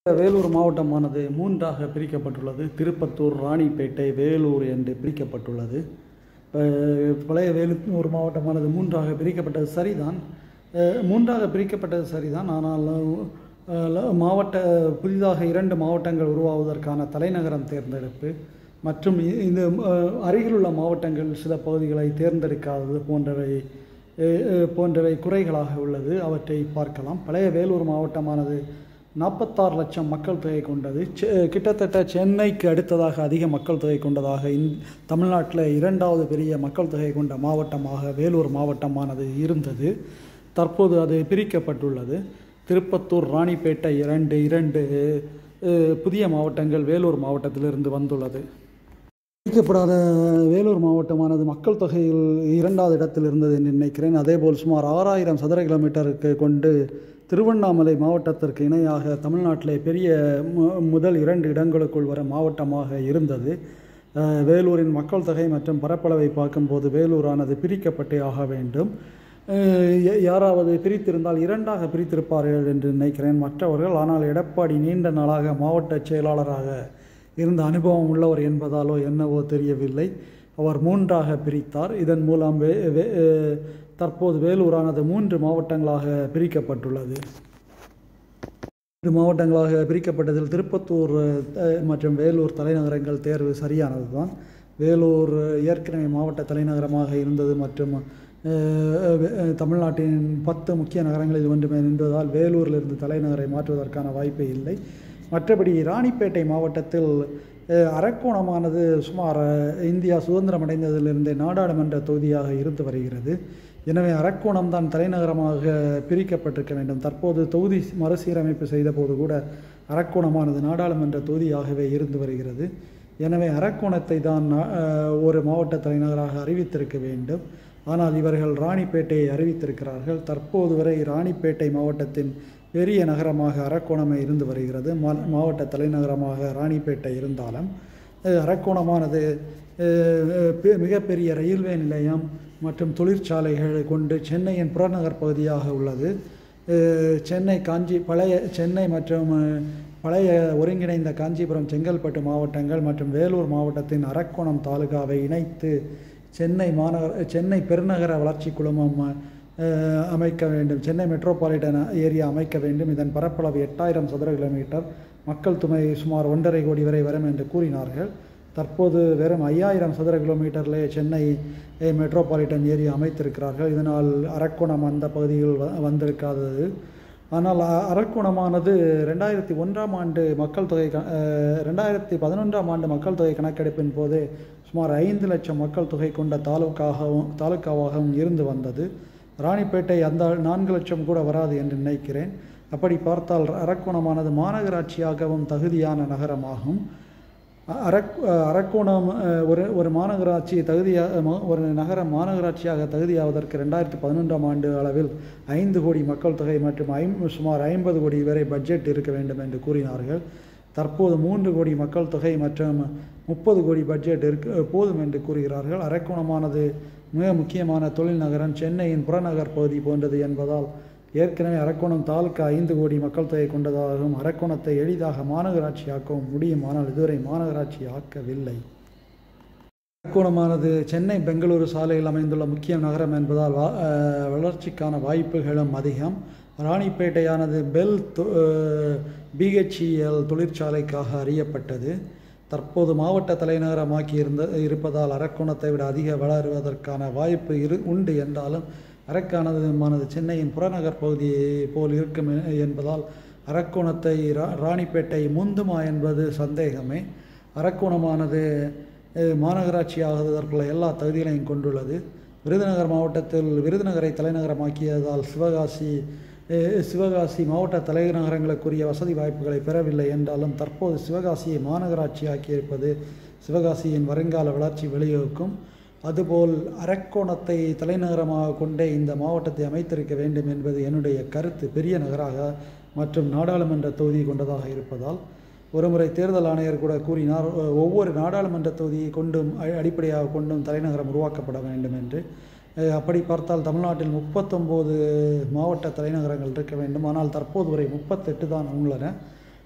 வேலூர் மாவட்டமானது மூன்றாக பிரிக்கப்பட்டுள்ளது திருப்பத்தூர் ராணிப்பேட்டை வேலூர் என்று பிரிக்கப்பட்டுள்ளது அஹ் பழைய வேலூர் மாவட்டமானது மூன்றாக பிரிக்கப்பட்டது சரிதான் அஹ் மூன்றாக பிரிக்கப்பட்டது சரிதான் ஆனால் அஹ் மாவட்ட புதிதாக இரண்டு மாவட்டங்கள் உருவாவதற்கான தலைநகரம் தேர்ந்தெடுப்பு மற்றும் இ- இந்த அஹ், அருகிலுள்ள மாவட்டங்கள் சில பகுதிகளை தேர்ந்தெடுக்காதது போன்றவை அஹ், அஹ், போன்றவை குறைகளாக உள்ளது அவற்றை பார்க்கலாம் பழைய வேலூர் மாவட்டமானது நாற்பத்தாறு லட்சம் மக்கள் தொகை கொண்டது செ- கிட்டத்தட்ட சென்னைக்கு அடுத்ததாக அதிக மக்கள் தொகை கொண்டதாக இந் தமிழ்நாட்டில் இரண்டாவது பெரிய மக்கள் தொகை கொண்ட மாவட்டமாக வேலூர் மாவட்டமானது இருந்தது தற்போது அது பிரிக்கப்பட்டுள்ளது திருப்பத்தூர் ராணிப்பேட்டை இரண்டு இரண்டு அஹ், புதிய மாவட்டங்கள் வேலூர் மாவட்டத்திலிருந்து வந்துள்ளது பிரிக்கப்படாத வேலூர் மாவட்டமானது மக்கள் தொகையில் இரண்டாவது இடத்தில் இருந்தது என்று நினைக்கிறேன் அதேபோல் சுமார் ஆறாயிரம் சதுர கிலோமீட்டருக்கு கொண்டு திருவண்ணாமலை மாவட்டத்திற்கு இணையாக தமிழ்நாட்டிலே பெரிய மு- முதல் இரண்டு இடங்களுக்குள் வர மாவட்டமாக இருந்தது அஹ், வேலூரின் மக்கள் தொகை மற்றும் பரப்பளவை பார்க்கும்போது வேலூரானது பிரிக்கப்பட்டே ஆக வேண்டும் அஹ், ய- யாராவது பிரித்திருந்தால் இரண்டாக பிரித்திருப்பார்கள் என்று நினைக்கிறேன் மற்றவர்கள் ஆனால் எடப்பாடி நீண்ட நாளாக மாவட்ட செயலாளராக இருந்த அனுபவம் உள்ளவர் என்பதாலோ என்னவோ தெரியவில்லை அவர் மூன்றாக பிரித்தார் இதன் மூலம் வே வே- அஹ் தற்போது வேலூரானது மூன்று மாவட்டங்களாக பிரிக்கப்பட்டுள்ளது மூன்று மாவட்டங்களாக பிரிக்கப்பட்டதில் திருப்பத்தூர் அஹ், மற்றும் வேலூர் தலைநகரங்கள் தேர்வு சரியானது தான் வேலூர் ஏற்கனவே மாவட்ட தலைநகரமாக இருந்தது மற்றும் அஹ், அஹ், தமிழ்நாட்டின் பத்து முக்கிய நகரங்களில் ஒன்றுமே நின்றதால் வேலூரிலிருந்து தலைநகரை மாற்றுவதற்கான வாய்ப்பே இல்லை மற்றபடி ராணிப்பேட்டை மாவட்டத்தில் அஹ், அரக்கோணமானது சுமார் அஹ், இந்தியா சுதந்திரம் அடைந்ததிலிருந்தே நாடாளுமன்ற தொகுதியாக இருந்து வருகிறது எனவே அரக்கோணம் தான் தலைநகரமாக பிரிக்கப்பட்டிருக்க வேண்டும் தற்போது தொகுதி மறுசீரமைப்பு செய்தபோது கூட அரக்கோணமானது நாடாளுமன்ற தொகுதியாகவே இருந்து வருகிறது எனவே அரக்கோணத்தை தான் நா- அஹ், ஒரு மாவட்ட தலைநகராக அறிவித்திருக்க வேண்டும் ஆனால் இவர்கள் ராணிப்பேட்டையை அறிவித்திருக்கிறார்கள் தற்போது வரை ராணிப்பேட்டை மாவட்டத்தின் பெரிய நகரமாக அரக்கோணமே இருந்து வருகிறது மா- மாவட்ட தலைநகரமாக ராணிப்பேட்டை இருந்தாலும் அஹ், அரக்கோணமானது அஹ், அஹ், பெ- மிகப்பெரிய ரயில்வே நிலையம் மற்றும் தொழிற்சாலைகள் கொண்டு சென்னையின் புறநகர் பகுதியாக உள்ளது அஹ், சென்னை காஞ்சி பழைய சென்னை மற்றும் அஹ், பழைய ஒருங்கிணைந்த காஞ்சிபுரம் செங்கல்பட்டு மாவட்டங்கள் மற்றும் வேலூர் மாவட்டத்தின் அரக்கோணம் தாலுகாவை இணைத்து சென்னை மாநகர சென்னை பெருநகர வளர்ச்சி குழுமம் அஹ், அமைக்க வேண்டும் சென்னை மெட்ரோபாலிட்டன் ஏரியா அமைக்க வேண்டும் இதன் பரப்பளவு எட்டாயிரம் சதுர கிலோமீட்டர் மக்கள் தொகை சுமார் ஒன்றரை கோடி வரை வரும் என்று கூறினார்கள் தற்போது வெறும் ஐயாயிரம் சதுர கிலோமீட்டரிலே சென்னை அஹ், மெட்ரோபாலிட்டன் ஏரியா அமைத்திருக்கிறார்கள் இதனால் அரக்கோணம் அந்த பகுதியில் வ- வந்திருக்காதது ஆனால் அ- அரக்கோணமானது ரெண்டாயிரத்தி ஒன்றாம் ஆண்டு மக்கள் தொகை க- அஹ், ரெண்டாயிரத்தி பதினொன்றாம் ஆண்டு மக்கள் தொகை கணக்கெடுப்பின் போது சுமார் ஐந்து லட்சம் மக்கள் தொகை கொண்ட தாலுக்காகவும் தாலுக்காவாகவும் இருந்து வந்தது ராணிப்பேட்டை அந்த நான்கு லட்சம் கூட வராது என்று நினைக்கிறேன் அப்படி பார்த்தால் அரக்கோணமானது மாநகராட்சியாகவும் தகுதியான நகரமாகும் அ- அரக் அ, அரக்கோணம் அ, ஒரு ஒரு மாநகராட்சி தகுதியா ம- ஒரு நகரம் மாநகராட்சியாக தகுதியாவதற்கு ரெண்டாயிரத்தி பதினொன்றாம் ஆண்டு அளவில் ஐந்து கோடி மக்கள் தொகை மற்றும் ஐம் சுமார் ஐம்பது கோடி வரை பட்ஜெட் இருக்க வேண்டும் என்று கூறினார்கள் தற்போது மூன்று கோடி மக்கள் தொகை மற்றும் முப்பது கோடி பட்ஜெட் இருக்க போதும் என்று கூறுகிறார்கள் அரக்கோணமானது மிக முக்கியமான தொழில் நகரம் சென்னையின் புறநகர் பகுதி போன்றது என்பதால் ஏற்கனவே அரக்கோணம் தாலுக்கா ஐந்து கோடி மக்கள் தொகை கொண்டதாகவும் அரக்கோணத்தை எளிதாக மாநகராட்சியாக்கவும் முடியும் ஆனால் இதுவரை மாநகராட்சி ஆக்கவில்லை அரக்கோணமானது சென்னை பெங்களூரு சாலையில் அமைந்துள்ள முக்கிய நகரம் என்பதால் வா- அஹ், வளர்ச்சிக்கான வாய்ப்புகளும் அதிகம் ராணிப்பேட்டையானது பெல் பிஹெச்இஎல் தொழிற்சாலைக்காக அறியப்பட்டது தற்போது மாவட்ட தலைநகரமாக்கி இருந்த இருப்பதால் அரக்கோணத்தை விட அதிக வளருவதற்கான வாய்ப்பு இரு உண்டு என்றாலும் அரக்கானது மானது சென்னையின் புறநகர் பகுதி போல் இருக்கும் எ- என்பதால் அரக்கோணத்தை ரா ராணிப்பேட்டை முந்துமா என்பது சந்தேகமே அரக்கோணமானது அஹ், மாநகராட்சி ஆகுவதற்குள்ள எல்லா தகுதிகளையும் கொண்டுள்ளது விருதுநகர் மாவட்டத்தில் விருதுநகரை தலைநகரமாக்கியதால் சிவகாசி அஹ், சிவகாசி மாவட்ட தலைநகரங்களுக்குரிய வசதி வாய்ப்புகளை பெறவில்லை என்றாலும் தற்போது சிவகாசியை மாநகராட்சியாக்கியிருப்பது சிவகாசியின் வருங்கால வளர்ச்சி வழிவகுக்கும் அதுபோல் அரக்கோணத்தை தலைநகரமாக கொண்டே இந்த மாவட்டத்தை அமைத்திருக்க வேண்டும் என்பது என்னுடைய கருத்து பெரிய நகராக மற்றும் நாடாளுமன்ற தொகுதி கொண்டதாக இருப்பதால் ஒருமுறை தேர்தல் ஆணையர் கூட கூறினார் ஒ- ஒவ்வொரு நாடாளுமன்ற தொகுதியை கொண்டும் அ- அடிப்படையாக கொண்டும் தலைநகரம் உருவாக்கப்பட வேண்டும் என்று அஹ், அப்படி பார்த்தால் தமிழ்நாட்டில் முப்பத்தொம்போது மாவட்ட தலைநகரங்கள் இருக்க வேண்டும் ஆனால் தற்போது வரை முப்பத்தெட்டு தான் உள்ளன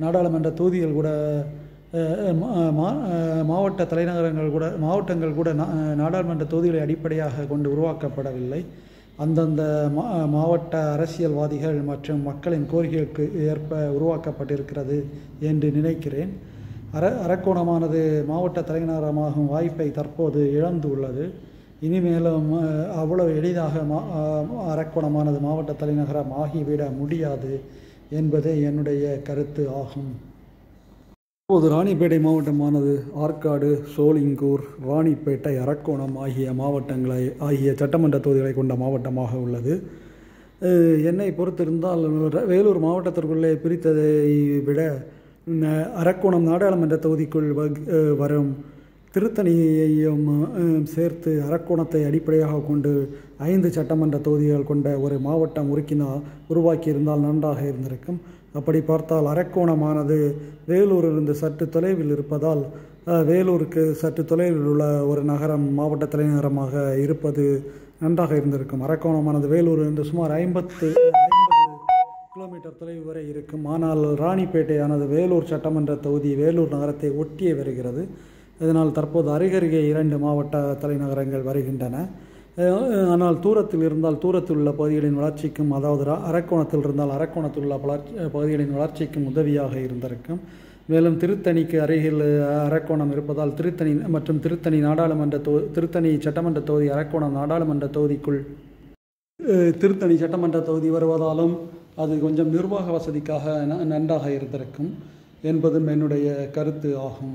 நாடாளுமன்ற தொகுதிகள் கூட அஹ், மா- மா- அஹ், மாவட்ட தலைநகரங்கள் கூட மாவட்டங்கள் கூட நா- நாடாளுமன்ற தொகுதிகளை அடிப்படையாக கொண்டு உருவாக்கப்படவில்லை அந்தந்த மா மாவட்ட அரசியல்வாதிகள் மற்றும் மக்களின் கோரிக்கைகளுக்கு ஏற்ப உருவாக்கப்பட்டிருக்கிறது என்று நினைக்கிறேன் அர அரக்கோணமானது மாவட்ட தலைநகரமாகும் வாய்ப்பை தற்போது இழந்துள்ளது இனிமேலும் அஹ், அவ்வளவு எளிதாக மா அஹ், அரக்கோணமானது மாவட்ட தலைநகரம் ஆகிவிட முடியாது என்பதே என்னுடைய கருத்து ஆகும் இப்போது ராணிப்பேட்டை மாவட்டமானது ஆற்காடு சோளிங்கூர் ராணிப்பேட்டை அரக்கோணம் ஆகிய மாவட்டங்களை ஆகிய சட்டமன்ற தொகுதிகளை கொண்ட மாவட்டமாக உள்ளது அஹ் என்னை பொறுத்திருந்தால் ர- வேலூர் மாவட்டத்திற்குள்ளே பிரித்ததை விட ந- அரக்கோணம் நாடாளுமன்ற தொகுதிக்குள் வக்- அஹ் வரும் திருத்தணியையும் அஹ், சேர்த்து அரக்கோணத்தை அடிப்படையாக கொண்டு ஐந்து சட்டமன்ற தொகுதிகள் கொண்ட ஒரு மாவட்டம் உருக்கினால் உருவாக்கியிருந்தால் நன்றாக இருந்திருக்கும் அப்படி பார்த்தால் அரக்கோணமானது வேலூரிலிருந்து சற்று தொலைவில் இருப்பதால் அஹ், வேலூருக்கு சற்று தொலைவில் உள்ள ஒரு நகரம் மாவட்ட தலைநகரமாக இருப்பது நன்றாக இருந்திருக்கும் அரக்கோணமானது வேலூரிலிருந்து சுமார் ஐம்பத்து ஐம்பது கிலோமீட்டர் தொலைவு வரை இருக்கும் ஆனால் ராணிப்பேட்டையானது வேலூர் சட்டமன்ற தொகுதி வேலூர் நகரத்தை ஒட்டியே வருகிறது இதனால் தற்போது அருகருகே இரண்டு மாவட்ட தலைநகரங்கள் வருகின்றன அஹ் ஆனால் தூரத்தில் இருந்தால் தூரத்தில் உள்ள பகுதிகளின் வளர்ச்சிக்கும் அதாவது ரா- அரக்கோணத்தில் இருந்தால் அரக்கோணத்தில் உள்ள வளர்ச்சி பகுதிகளின் வளர்ச்சிக்கும் உதவியாக இருந்திருக்கும் மேலும் திருத்தணிக்கு அருகில் அஹ், அரக்கோணம் இருப்பதால் திருத்தணி மற்றும் திருத்தணி நாடாளுமன்ற தொ திருத்தணி சட்டமன்ற தொகுதி அரக்கோணம் நாடாளுமன்ற தொகுதிக்குள் அஹ், திருத்தணி சட்டமன்ற தொகுதி வருவதாலும் அது கொஞ்சம் நிர்வாக வசதிக்காக ந- நன்றாக இருந்திருக்கும் என்பதும் என்னுடைய கருத்து ஆகும்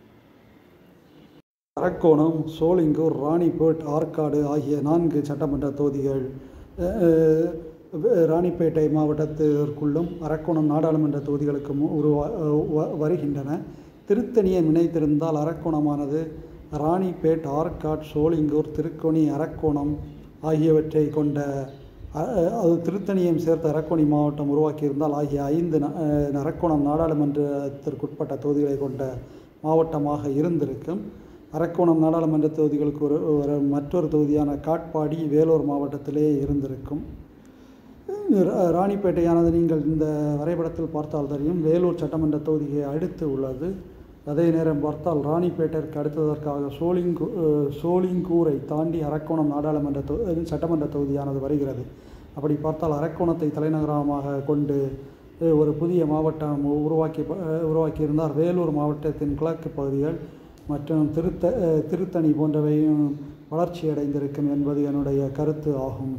அரக்கோணம் சோளிங்கூர் ராணிப்பேட் ஆற்காடு ஆகிய நான்கு சட்டமன்ற தொகுதிகள் அஹ், அஹ், ராணிப்பேட்டை மாவட்டத்திற்குள்ளும் அரக்கோணம் நாடாளுமன்ற தொகுதிகளுக்கும் உருவா அஹ், வ- வருகின்றன திருத்தணியை நினைத்திருந்தால் அரக்கோணமானது ராணிப்பேட் ஆற்காட் சோளிங்கூர் திருக்கோணி அரக்கோணம் ஆகியவற்றை கொண்ட அ- அ- அது திருத்தணியையும் சேர்த்து அரக்கோணி மாவட்டம் உருவாக்கியிருந்தால் ஆகிய ஐந்து ந- அஹ், அரக்கோணம் நாடாளுமன்றத்திற்குட்பட்ட தொகுதிகளை கொண்ட மாவட்டமாக இருந்திருக்கும் அரக்கோணம் நாடாளுமன்ற தொகுதிகளுக்கு ஒரு ஒரு மற்றொரு தொகுதியான காட்பாடி வேலூர் மாவட்டத்திலே இருந்திருக்கும் ரா- ராணிப்பேட்டையானது நீங்கள் இந்த வரைபடத்தில் பார்த்தால் தெரியும் வேலூர் சட்டமன்ற தொகுதியை அடுத்து உள்ளது அதே நேரம் பார்த்தால் ராணிப்பேட்டைக்கு அடுத்ததற்காக சோளிங்கூ அஹ், சோளிங்கூரை தாண்டி அரக்கோணம் நாடாளுமன்ற தொ அஹ், சட்டமன்ற தொகுதியானது வருகிறது அப்படி பார்த்தால் அரக்கோணத்தை தலைநகரமாக கொண்டு அஹ், ஒரு புதிய மாவட்டம் உருவாக்கி அஹ், உருவாக்கியிருந்தால் வேலூர் மாவட்டத்தின் கிழக்கு பகுதிகள் மற்றும் திருத்த அஹ், திருத்தணி போன்றவையும் வளர்ச்சி அடைந்திருக்கும் என்பது என்னுடைய கருத்து ஆகும்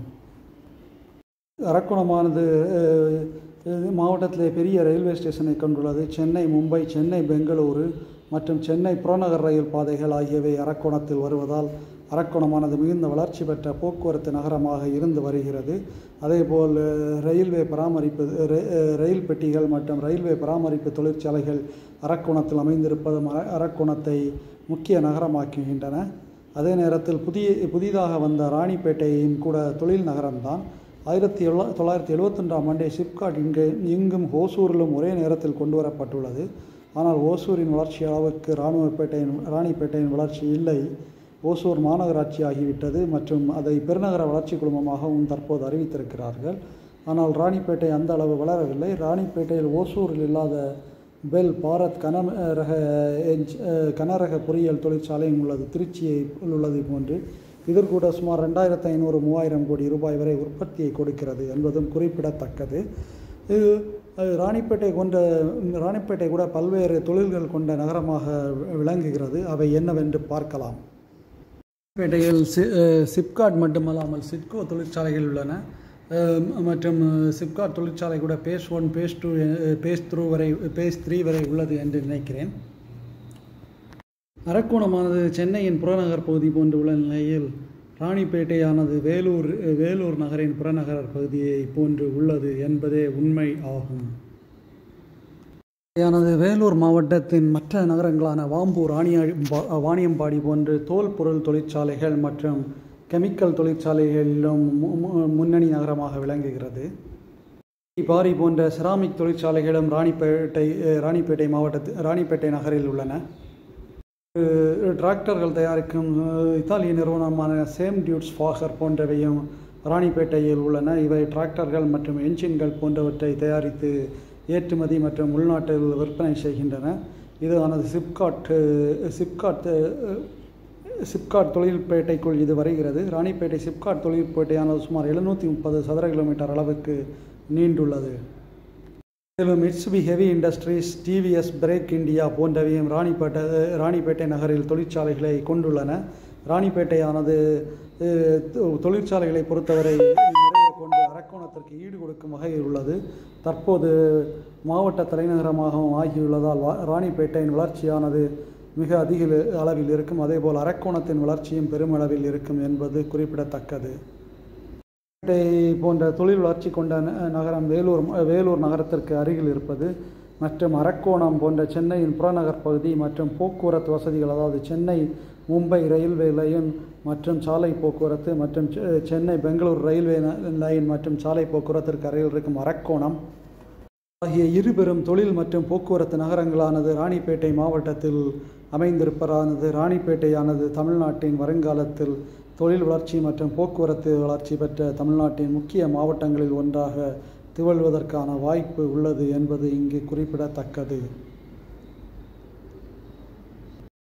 அரக்கோணமானது அஹ், இது மாவட்டத்திலே பெரிய ரயில்வே ஸ்டேஷனை கொண்டுள்ளது சென்னை மும்பை சென்னை பெங்களூரு மற்றும் சென்னை புறநகர் ரயில் பாதைகள் ஆகியவை அரக்கோணத்தில் வருவதால் அரக்கோணமானது மிகுந்த வளர்ச்சி பெற்ற போக்குவரத்து நகரமாக இருந்து வருகிறது அதேபோல் அஹ், ரயில்வே பராமரிப்பு ர- அஹ், ரயில் பெட்டிகள் மற்றும் ரயில்வே பராமரிப்பு தொழிற்சாலைகள் அரக்கோணத்தில் அமைந்திருப்பதும் அர- அரக்கோணத்தை முக்கிய நகரமாக்குகின்றன அதே நேரத்தில் புதிய புதிதாக வந்த ராணிப்பேட்டையும் கூட தொழில் நகரம்தான் ஆயிரத்தி எழு தொள்ளாயிரத்தி எழுபத்தொன்றாம் ஆண்டே சிப்காட் இங்கு இங்கும் ஓசூரிலும் ஒரே நேரத்தில் கொண்டு வரப்பட்டுள்ளது ஆனால் ஓசூரின் வளர்ச்சி அளவுக்கு இராணுவப்பேட்டையின் ராணிப்பேட்டையின் வளர்ச்சி இல்லை ஓசூர் மாநகராட்சி ஆகிவிட்டது மற்றும் அதை பெருநகர வளர்ச்சி குழுமமாகவும் தற்போது அறிவித்திருக்கிறார்கள் ஆனால் ராணிப்பேட்டை அந்த அளவு வளரவில்லை ராணிப்பேட்டையில் ஓசூரில் இல்லாத பெல் பாரத் கன ரக என்ஜ் அஹ், கனரக பொறியியல் தொழிற்சாலையும் உள்ளது திருச்சியை உள்ளது போன்று இதில் கூட சுமார் ரெண்டாயிரத்து ஐநூறு மூவாயிரம் கோடி ரூபாய் வரை உற்பத்தியை கொடுக்கிறது என்பதும் குறிப்பிடத்தக்கது இது அஹ், ராணிப்பேட்டை கொண்ட ராணிப்பேட்டை கூட பல்வேறு தொழில்கள் கொண்ட நகரமாக விளங்குகிறது அவை என்னவென்று பார்க்கலாம் பேட்டையில் சி அஹ், சிப்காட் மட்டுமல்லாமல் சிட்கோ தொழிற்சாலைகள் உள்ளன அஹ், மற்றும் சிப்காட் தொழிற்சாலை கூட phase one phase two phase three வரை பேஸ் த்ரீ வரை உள்ளது என்று நினைக்கிறேன் அரக்கோணமானது சென்னையின் புறநகர் பகுதி போன்று உள்ள நிலையில் ராணிப்பேட்டையானது வேலூர் வேலூர் நகரின் புறநகர் பகுதியை போன்று உள்ளது என்பதே உண்மை ஆகும் யானது வேலூர் மாவட்டத்தின் மற்ற நகரங்களான வாம்பூர் ராணியா வாணியம்பாடி போன்று தோல் பொருள் தொழிற்சாலைகள் மற்றும் கெமிக்கல் தொழிற்சாலைகளிலும் மு- மு- முன்னணி நகரமாக விளங்குகிறது பாரி போன்ற செராமிக் தொழிற்சாலைகளும் ராணிப்பேட்டை அஹ், ராணிப்பேட்டை மாவட்டத்து ராணிப்பேட்டை நகரில் உள்ளன அஹ், டிராக்டர்கள் தயாரிக்கும் அஹ், இத்தாலிய நிறுவனமான சேம் டியூட்ஸ் ஃபாகர் போன்றவையும் ராணிப்பேட்டையில் உள்ளன இவை டிராக்டர்கள் மற்றும் என்ஜின்கள் போன்றவற்றை தயாரித்து ஏற்றுமதி மற்றும் உள்நாட்டில் விற்பனை செய்கின்றன இதுவானது சிப்காட் சிப்காட் சிப்காட் தொழில்பேட்டைக்குள் இது வருகிறது ராணிப்பேட்டை சிப்காட் தொழில்பேட்டையானது சுமார் எழுநூற்றி முப்பது சதுர கிலோமீட்டர் அளவுக்கு நீண்டுள்ளது மேலும் Mitsubishi heavy industries TVS brake India போன்றவையும் ராணிப்பேட்டை ராணிப்பேட்டை நகரில் தொழிற்சாலைகளை கொண்டுள்ளன ராணிப்பேட்டையானது தொழிற்சாலைகளை பொறுத்தவரை நிறைய கொண்டு அரக்கோணத்திற்கு ஈடு கொடுக்கும் வகையில் உள்ளது தற்போது மாவட்ட தலைநகரமாகவும் ஆகியுள்ளதால் ராணிப்பேட்டையின் வளர்ச்சியானது மிக அதிக அளவில் இருக்கும் அதேபோல் அரக்கோணத்தின் வளர்ச்சியும் பெருமளவில் இருக்கும் என்பது குறிப்பிடத்தக்கது போன்ற தொழில் வளர்ச்சி கொண்ட நகரம் வேலூர் வேலூர் நகரத்திற்கு அருகில் இருப்பது மற்றும் அரக்கோணம் போன்ற சென்னையின் புறநகர் பகுதி மற்றும் போக்குவரத்து வசதிகள் அதாவது சென்னை மும்பை ரயில்வே லைன் மற்றும் சாலை போக்குவரத்து மற்றும் சென்னை பெங்களூர் ரயில்வே லைன் மற்றும் சாலை போக்குவரத்திற்கு அருகில் இருக்கும் அரக்கோணம் ஆகிய இருபெரும் தொழில் மற்றும் போக்குவரத்து நகரங்களானது ராணிப்பேட்டை மாவட்டத்தில் அமைந்திருப்பதானது ராணிப்பேட்டையானது தமிழ்நாட்டின் வருங்காலத்தில் தொழில் வளர்ச்சி மற்றும் போக்குவரத்து வளர்ச்சி பெற்ற தமிழ்நாட்டின் முக்கிய மாவட்டங்களில் ஒன்றாக திகழ்வதற்கான வாய்ப்பு உள்ளது என்பது இங்கு குறிப்பிடத்தக்கது